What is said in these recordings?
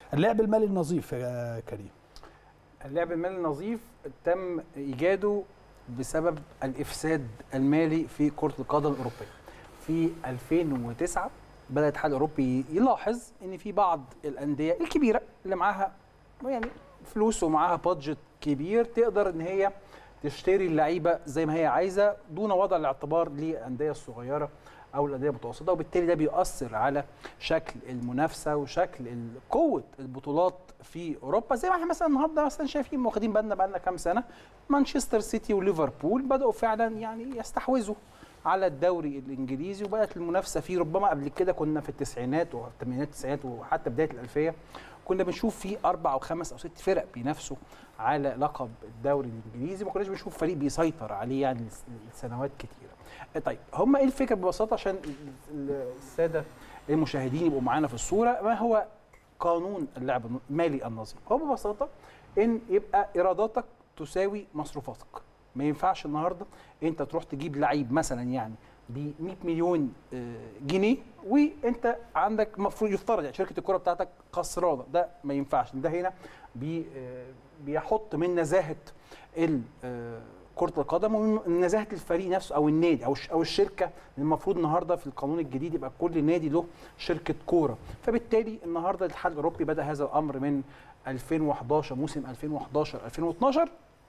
اللعب المالي النظيف يا كريم اللعب المالي النظيف تم ايجاده بسبب الافساد المالي في كره القدم الاوروبيه في 2009 بدا الاتحاد الاوروبي يلاحظ ان في بعض الانديه الكبيره اللي معاها يعني فلوس ومعاها بادجت كبير تقدر ان هي تشتري اللعيبه زي ما هي عايزه دون وضع الاعتبار للانديه الصغيره او الانديه المتوسطه وبالتالي ده بيؤثر على شكل المنافسه وشكل ال- قوه البطولات في اوروبا زي ما احنا مثلا النهارده مثلا شايفين واخدين بالنا بقالنا كام سنه مانشستر سيتي وليفربول بداوا فعلا يعني يستحوذوا على الدوري الانجليزي وبدات المنافسه فيه ربما قبل كده كنا في التسعينات والثمانينات التسعينات وحتى بدايه الالفيه كنا بنشوف فيه اربع او خمس او ست فرق بينافسوا على لقب الدوري الانجليزي ما كناش بنشوف فريق بيسيطر عليه يعني لسنوات كتيره. طيب هم ايه الفكره ببساطه عشان الساده المشاهدين يبقوا معانا في الصوره ما هو قانون اللعب المالي النظيف؟ هو ببساطه ان يبقى ايراداتك تساوي مصروفاتك. ما ينفعش النهارده انت تروح تجيب لعيب مثلا يعني ب 100 مليون آه، جنيه وانت عندك المفروض يفترض يعني شركه الكره بتاعتك خسرانه ده ما ينفعش ده هنا بي آه، بيحط من نزاهه ال- آه، كره القدم ومن نزاهه الفريق نفسه او النادي او الش- او الشركه المفروض النهارده في القانون الجديد يبقى كل نادي له شركه كوره فبالتالي النهارده الاتحاد الاوروبي بدا هذا الامر من 2011 موسم 2011 2012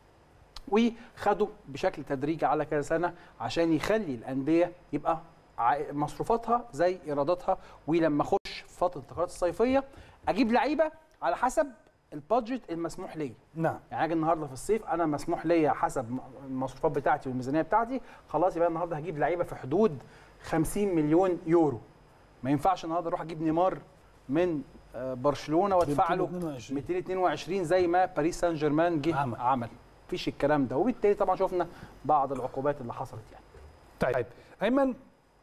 وخدوا بشكل تدريجي على كذا سنه عشان يخلي الانديه يبقى ع- مصروفاتها زي ايراداتها ولما اخش في فتره الانتقالات الصيفيه اجيب لعيبه على حسب البادجت المسموح ليا نعم يعني اجي النهارده في الصيف انا مسموح ليا حسب م- المصروفات بتاعتي والميزانيه بتاعتي خلاص يبقى النهارده هجيب لعيبه في حدود 50 مليون يورو ما ينفعش النهارده اروح اجيب نيمار من آه، برشلونه وادفع له 222. 222 زي ما باريس سان جيرمان جه عمل. عمل, عمل. مفيش الكلام ده وبالتالي طبعا شفنا بعض العقوبات اللي حصلت يعني طيب ايمن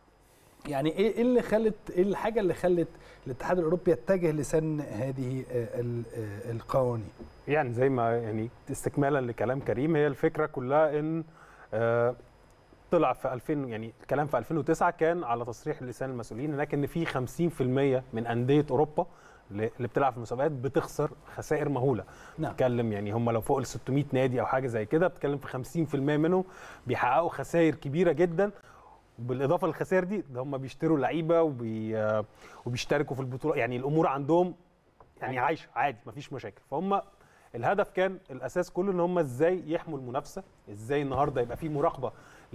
يعني ايه إيه اللي خلت ايه الحاجه اللي خلت الاتحاد الاوروبي يتجه لسن هذه آه، ال- آه، القوانين يعني زي ما يعني استكمالا لكلام كريم هي الفكره كلها ان آه، طلع في 2000 يعني الكلام في 2009 كان على تصريح لسان المسؤولين هناك ان في 50% من انديه اوروبا اللي اللي بتلعب في المسابقات بتخسر خسائر مهوله نعم بتتكلم يعني هم لو فوق ال 600 نادي او حاجه زي كده بتتكلم في 50% منهم بيحققوا خسائر كبيره جدا بالاضافه للخسائر دي ده هم بيشتروا لعيبه وبي آه، وبيشتركوا في البطوله يعني الامور عندهم يعني عايشه عادي مفيش مشاكل فهم الهدف كان الاساس كله ان هم ازاي يحموا المنافسه ازاي النهارده يبقى في مراقبه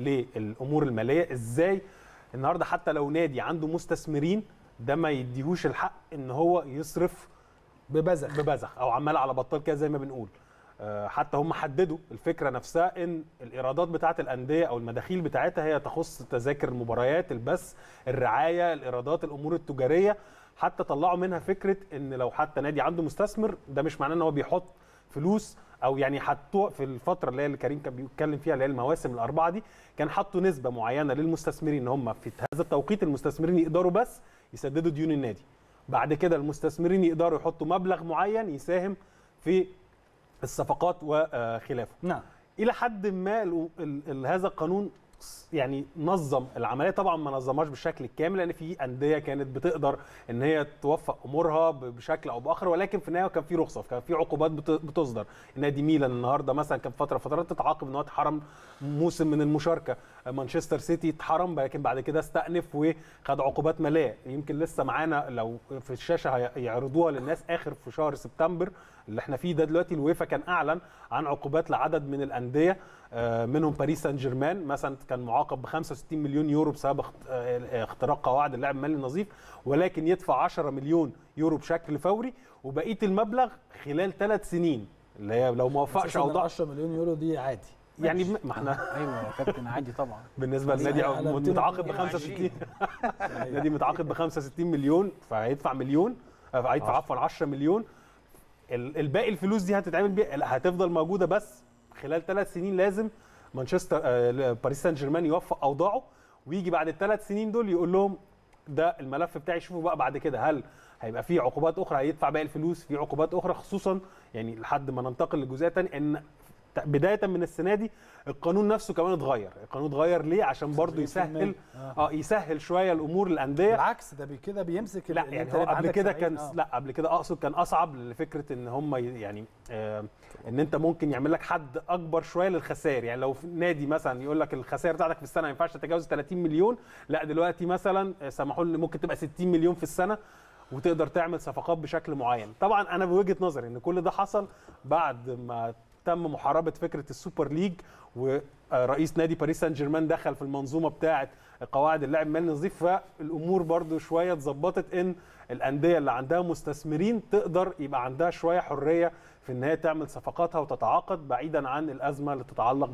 للامور الماليه ازاي النهارده حتى لو نادي عنده مستثمرين ده ما يديهوش الحق ان هو يصرف ببذخ ببذخ او عمال على بطال كده زي ما بنقول آه، حتى هم حددوا الفكره نفسها ان الايرادات بتاعه الانديه او المداخيل بتاعتها هي تخص تذاكر المباريات البث الرعايه الايرادات الامور التجاريه حتى طلعوا منها فكره ان لو حتى نادي عنده مستثمر ده مش معناه ان هو بيحط فلوس او يعني حطوا في الفتره اللي هي اللي كريم كان بيتكلم فيها اللي هي المواسم الاربعه دي كان حطوا نسبه معينه للمستثمرين ان هم في هذا التوقيت المستثمرين يقدروا بس يسددوا ديون النادي بعد كده المستثمرين يقدروا يحطوا مبلغ معين يساهم في الصفقات وخلافه نعم الى حد ما ال ال ال هذا القانون يعني نظم العمليه طبعا ما نظمهاش بالشكل الكامل لان في انديه كانت بتقدر ان هي توفق امورها ب- بشكل او باخر ولكن في النهايه كان في رخصه كان في عقوبات بت- بتصدر نادي ميلان النهارده مثلا كان فتره فترات تتعاقب ان هو اتحرم موسم من المشاركه مانشستر سيتي اتحرم لكن بعد كده استأنف وخد عقوبات ماليه يمكن لسه معانا لو في الشاشه هي- يعرضوها للناس اخر في شهر سبتمبر اللي احنا فيه ده دلوقتي الويفا كان اعلن عن عقوبات لعدد من الانديه آه، منهم باريس سان جيرمان مثلا كان معاقب ب 65 مليون يورو بسبب اخت- آه، اختراق قواعد اللعب المالي النظيف ولكن يدفع 10 مليون يورو بشكل فوري وبقيه المبلغ خلال ثلاث سنين اللي هي لو ما وفقش أساساً ال اوضاع 10 مليون يورو دي عادي يعني ما احنا ايوه يا كابتن عادي طبعا بالنسبه للنادي على متعاقد ب 222. 65 نادي متعاقد ب 65 مليون فهيدفع مليون آه، هيدفع عفوا 10 مليون ال- الباقي الفلوس دي هتتعمل بيها لا، هتفضل موجوده بس خلال ثلاث سنين لازم مانشستر آه، باريس سان جيرمان يوفق اوضاعه ويجي بعد الثلاث سنين دول يقول لهم ده الملف بتاعي شوفوا بقى بعد كده هل هيبقى في عقوبات اخرى هيدفع باقي الفلوس في عقوبات اخرى خصوصا يعني لحد ما ننتقل للجزئيه الثانيه ان بدايه من السنه دي القانون نفسه كمان اتغير القانون اتغير ليه عشان برضه يسهل اه يسهل شويه الامور للانديه بالعكس ده بي كده بيمسك لا ال- يعني أنت هو يبقى قبل عندك كده 70 كان آه. لا قبل كده اقصد كان اصعب لفكره ان هم ي- يعني آه ان انت ممكن يعمل لك حد اكبر شويه للخسائر يعني لو في نادي مثلا يقول لك الخسائر بتاعتك في السنه ما ينفعش تتجاوز 30 مليون لا دلوقتي مثلا آه، سمحوا لي ممكن تبقى 60 مليون في السنه وتقدر تعمل صفقات بشكل معين طبعا انا بوجهه نظري ان كل ده حصل بعد ما تم محاربه فكره السوبر ليج ورئيس نادي باريس سان جيرمان دخل في المنظومه بتاعه قواعد اللعب مالي نظيف فالامور برضو شويه اتظبطت ان الانديه اللي عندها مستثمرين تقدر يبقى عندها شويه حريه في ان هي تعمل صفقاتها وتتعاقد بعيدا عن الازمه اللي تتعلق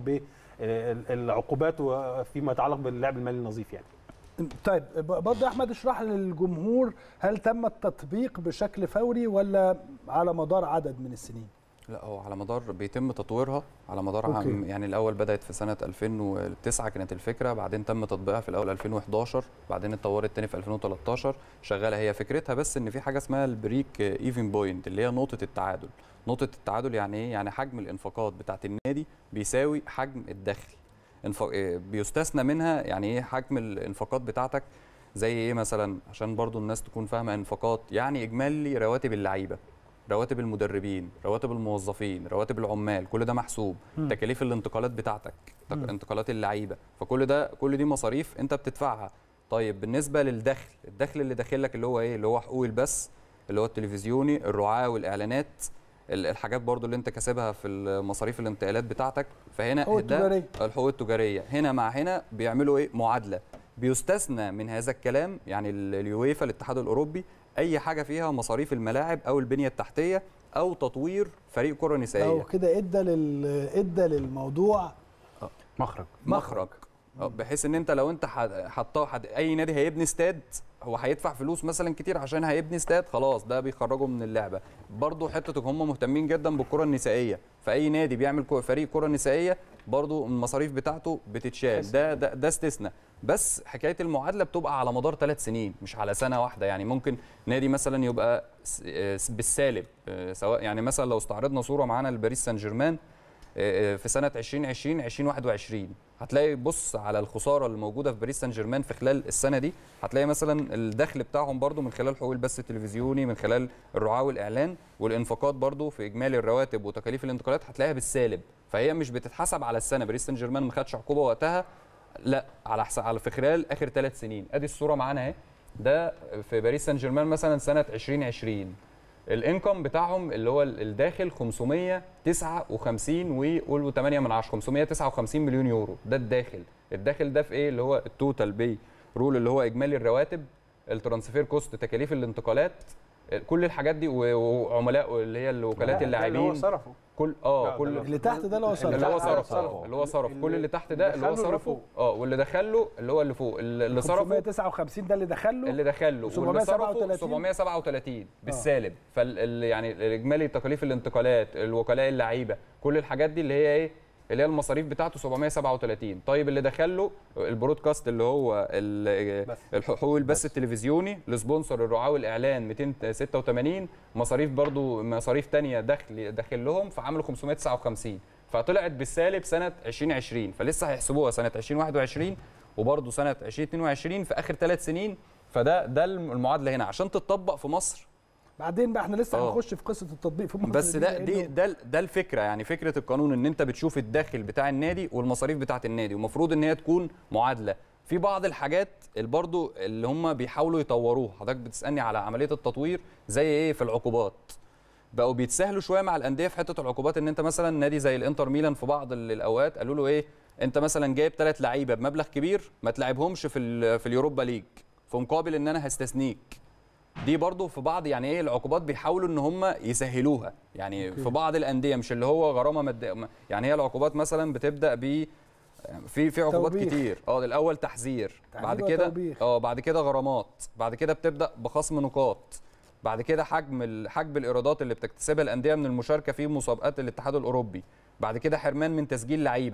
بالعقوبات وفيما يتعلق باللعب المالي النظيف يعني طيب ب- برضه يا احمد اشرح للجمهور هل تم التطبيق بشكل فوري ولا على مدار عدد من السنين؟ لا هو على مدار بيتم تطويرها على مدار أوكي. عام يعني الاول بدات في سنه 2009 كانت الفكره بعدين تم تطبيقها في الاول 2011 بعدين اتطورت تاني في 2013 شغاله هي فكرتها بس ان في حاجه اسمها البريك ايفن بوينت اللي هي نقطه التعادل نقطه التعادل يعني ايه يعني حجم الانفاقات بتاعه النادي بيساوي حجم الدخل انف... إيه، بيستثنى منها يعني ايه حجم الانفاقات بتاعتك زي ايه مثلا عشان برضو الناس تكون فاهمه انفاقات يعني اجمالي رواتب اللعيبه رواتب المدربين رواتب الموظفين رواتب العمال كل ده محسوب مم. تكاليف الانتقالات بتاعتك تك- مم. انتقالات اللعيبه فكل ده كل دي مصاريف انت بتدفعها طيب بالنسبه للدخل الدخل اللي داخل لك اللي هو ايه اللي هو حقوق البث اللي هو التلفزيوني الرعاه والاعلانات ال- الحاجات برضو اللي انت كاسبها في مصاريف الانتقالات بتاعتك فهنا حقوق ده التجارية. الحقوق التجاريه هنا مع هنا بيعملوا ايه معادله بيستثنى من هذا الكلام يعني ال- اليويفا الاتحاد الاوروبي اي حاجه فيها مصاريف الملاعب او البنيه التحتيه او تطوير فريق كره او نسائيه كده ادى لل ادى للموضوع مخرج مخرج آه، بحيث ان انت لو انت حطاه حد اي نادي هيبني استاد هو هيدفع فلوس مثلا كتير عشان هيبني استاد خلاص ده بيخرجه من اللعبه برضو حته هم مهتمين جدا بالكره النسائيه فاي نادي بيعمل كو- فريق كره نسائيه برضو المصاريف بتاعته بتتشال ده ده, ده استثناء بس حكايه المعادله بتبقى على مدار ثلاث سنين مش على سنه واحده يعني ممكن نادي مثلا يبقى س- آه، بالسالب آه، سواء يعني مثلا لو استعرضنا صوره معانا لباريس سان جيرمان آه، في سنه 2020 2021 هتلاقي بص على الخساره اللي موجوده في باريس سان جيرمان في خلال السنه دي هتلاقي مثلا الدخل بتاعهم برضو من خلال حقوق البث التلفزيوني من خلال الرعاه والاعلان والانفاقات برضو في اجمالي الرواتب وتكاليف الانتقالات هتلاقيها بالسالب فهي مش بتتحسب على السنه باريس سان جيرمان ما خدش عقوبه وقتها لا على حساب على في خلال اخر ثلاث سنين ادي الصوره معانا اهي ده في باريس سان جيرمان مثلا سنه 2020 الانكم بتاعهم اللي هو الداخل 559 وقولوا 8 من 10 559 مليون يورو ده الداخل الداخل ده في ايه اللي هو التوتال بي رول اللي هو اجمالي الرواتب الترانسفير كوست تكاليف الانتقالات كل الحاجات دي و- وعملاء اللي هي الوكالات ده اللي هو اللاعبين صرفه كل لا، اه ده كل اللي- اللي تحت ده اللي هو اللي هو صرف صرف آه، اللي هو صرف كل اللي تحت ده اللي هو دخله اللي صرفه فوق. اه واللي دخله اللي هو اللي فوق اللي اللي صرفه 559 ده اللي دخله اللي دخله واللي صرفه 737 737 بالسالب فال يعني الاجمالي تكاليف الانتقالات الوكلاء اللعيبه كل الحاجات دي اللي هي ايه اللي هي المصاريف بتاعته 737 طيب اللي دخله البرودكاست اللي هو ال- بس. الحقوق البث التلفزيوني السبونسر الرعاه والاعلان 286 مصاريف برضو مصاريف تانية دخل داخل لهم فعملوا 559 فطلعت بالسالب سنه 2020 فلسه هيحسبوها سنه 2021 وبرضه سنه 2022 في اخر ثلاث سنين فده ده المعادله هنا عشان تتطبق في مصر بعدين بقى احنا لسه آه. هنخش في قصه التطبيق في مصر بس ده لأنه- دي ده ده الفكره يعني فكره القانون ان انت بتشوف الدخل بتاع النادي والمصاريف بتاعه النادي ومفروض ان هي تكون معادله في بعض الحاجات اللي برضو اللي هم بيحاولوا يطوروها حضرتك بتسالني على عمليه التطوير زي ايه في العقوبات بقوا بيتساهلوا شويه مع الانديه في حته العقوبات ان انت مثلا نادي زي الانتر ميلان في بعض ال- الاوقات قالوا له ايه انت مثلا جايب ثلاث لعيبه بمبلغ كبير ما تلعبهمش في ال- في اليوروبا ليج في مقابل ان انا هستثنيك دي برضو في بعض يعني ايه العقوبات بيحاولوا ان هم يسهلوها يعني في بعض الانديه مش اللي هو غرامه مد... يعني هي العقوبات مثلا بتبدا ب في في عقوبات توبيخ. كتير اه الاول تحذير تحذير بعد كده وتوبيخ. اه بعد كده غرامات بعد كده بتبدا بخصم نقاط بعد كده حجم ال- حجب الايرادات اللي بتكتسبها الانديه من المشاركه في مسابقات الاتحاد الاوروبي بعد كده حرمان من تسجيل لعيبه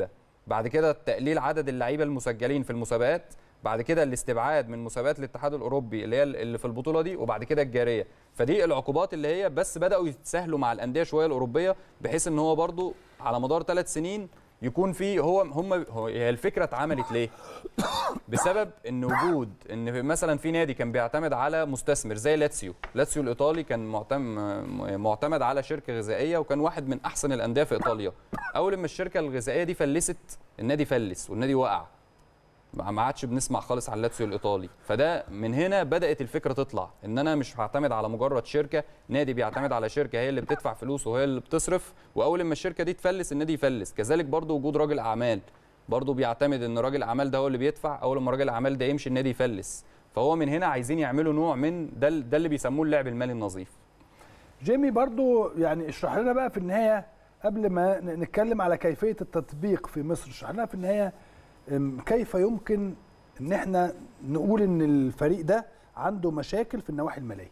بعد كده تقليل عدد اللعيبه المسجلين في المسابقات بعد كده الاستبعاد من مسابقات الاتحاد الاوروبي اللي هي اللي في البطوله دي وبعد كده الجاريه فدي العقوبات اللي هي بس بداوا يتساهلوا مع الانديه شويه الاوروبيه بحيث ان هو برضو على مدار ثلاث سنين يكون في هو هم هو هي الفكره اتعملت ليه؟ بسبب ان وجود ان مثلا في نادي كان بيعتمد على مستثمر زي لاتسيو، لاتسيو الايطالي كان معتمد معتمد على شركه غذائيه وكان واحد من احسن الانديه في ايطاليا. اول ما الشركه الغذائيه دي فلست النادي فلس والنادي وقع. ما عادش بنسمع خالص عن لاتسيو الايطالي فده من هنا بدات الفكره تطلع ان انا مش هعتمد على مجرد شركه نادي بيعتمد على شركه هي اللي بتدفع فلوس وهي اللي بتصرف واول ما الشركه دي تفلس النادي يفلس كذلك برضو وجود راجل اعمال برضو بيعتمد ان راجل الاعمال ده هو اللي بيدفع اول ما راجل الاعمال ده يمشي النادي يفلس فهو من هنا عايزين يعملوا نوع من ده ده اللي بيسموه اللعب المالي النظيف جيمي برضو يعني اشرح لنا بقى في النهايه قبل ما ن- نتكلم على كيفيه التطبيق في مصر اشرح لنا في النهايه أم، كيف يمكن ان احنا نقول ان الفريق ده عنده مشاكل في النواحي الماليه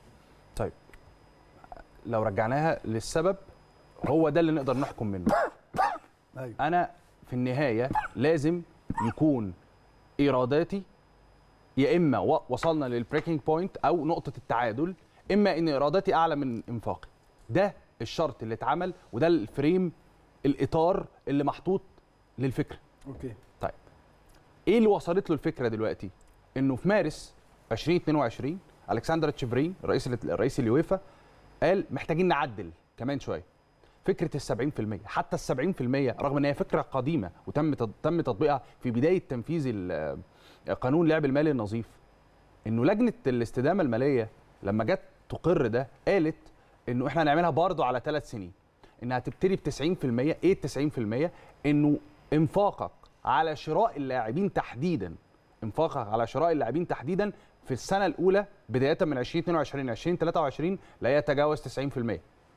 لو رجعناها للسبب هو ده اللي نقدر نحكم منه ايوه انا في النهايه لازم يكون ايراداتي يا اما و- وصلنا للبريكنج بوينت او نقطه التعادل اما ان ايراداتي اعلى من انفاقي ده الشرط اللي اتعمل وده الفريم الاطار اللي محطوط للفكره اوكي ايه اللي وصلت له الفكره دلوقتي انه في مارس 2022 الكسندر تشيفرين رئيس رئيس اليويفا قال محتاجين نعدل كمان شويه فكره ال 70% حتى ال 70% رغم ان هي فكره قديمه وتم تط- تم تطبيقها في بدايه تنفيذ ال- قانون اللعب المالي النظيف انه لجنه الاستدامه الماليه لما جت تقر ده قالت انه احنا هنعملها برضه على ثلاث سنين انها تبتدي ب 90% ايه ال 90% انه انفاقك على شراء اللاعبين تحديدا انفاقك على شراء اللاعبين تحديدا في السنه الاولى بدايه من 2022 2023 لا يتجاوز 90%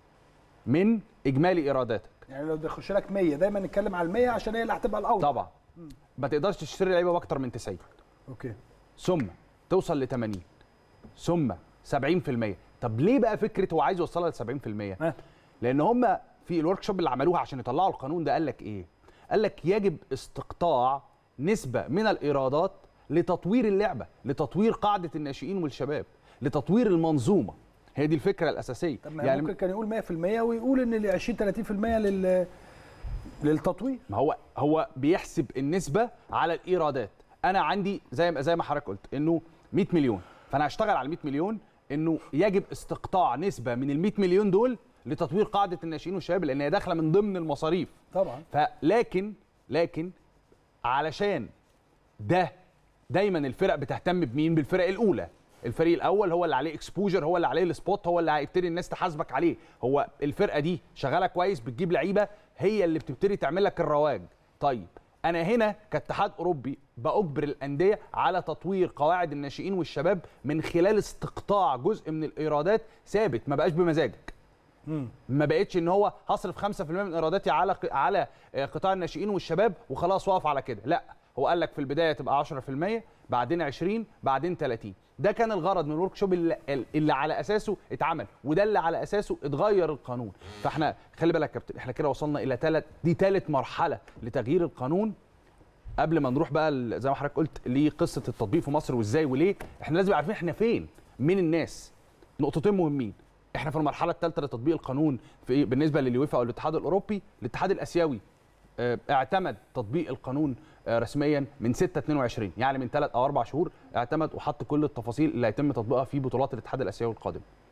من اجمالي ايراداتك يعني لو يخش لك 100 دايما نتكلم على ال 100 عشان هي اللي هتبقى الاول طبعا ما تقدرش تشتري لعيبه باكتر من 90 اوكي ثم توصل ل 80 ثم 70% طب ليه بقى فكره هو عايز يوصلها ل 70% ها. لان هم في الورك شوب اللي عملوها عشان يطلعوا القانون ده قال لك ايه قال لك يجب استقطاع نسبه من الايرادات لتطوير اللعبه لتطوير قاعده الناشئين والشباب لتطوير المنظومه هي دي الفكره الاساسيه طب ما يعني ممكن كان يقول 100% ويقول ان ال 20 30% لل للتطوير ما هو هو بيحسب النسبه على الايرادات انا عندي زي ما زي ما حضرتك قلت انه 100 مليون فانا هشتغل على 100 مليون انه يجب استقطاع نسبه من ال 100 مليون دول لتطوير قاعده الناشئين والشباب لان هي داخله من ضمن المصاريف طبعا فلكن لكن علشان ده دايما الفرق بتهتم بمين بالفرق الاولى الفريق الاول هو اللي عليه اكسبوجر هو اللي عليه السبوت هو اللي هيبتدي الناس تحاسبك عليه هو الفرقه دي شغاله كويس بتجيب لعيبه هي اللي بتبتدي تعمل لك الرواج طيب انا هنا كاتحاد اوروبي باجبر الانديه على تطوير قواعد الناشئين والشباب من خلال استقطاع جزء من الايرادات ثابت ما بقاش بمزاجك ما بقتش ان هو هصرف 5% من ايراداتي على ق- على آه، قطاع الناشئين والشباب وخلاص واقف على كده لا هو قال لك في البدايه تبقى 10% بعدين 20 بعدين 30 ده كان الغرض من الورك شوب اللي, اللي على اساسه اتعمل وده اللي على اساسه اتغير القانون فاحنا خلي بالك يا كابتن احنا كده وصلنا الى ثلاث دي ثالث مرحله لتغيير القانون قبل ما نروح بقى ال- زي ما حضرتك قلت لقصه التطبيق في مصر وازاي وليه احنا لازم عارفين احنا فين من الناس نقطتين مهمين احنا في المرحله الثالثه لتطبيق القانون في إيه؟ بالنسبه لليويفا او الاتحاد الاوروبي الاتحاد الاسيوي آه، اعتمد تطبيق القانون آه، رسميا من 6 22 يعني من ثلاث او اربع شهور اعتمد وحط كل التفاصيل اللي هيتم تطبيقها في بطولات الاتحاد الاسيوي القادمه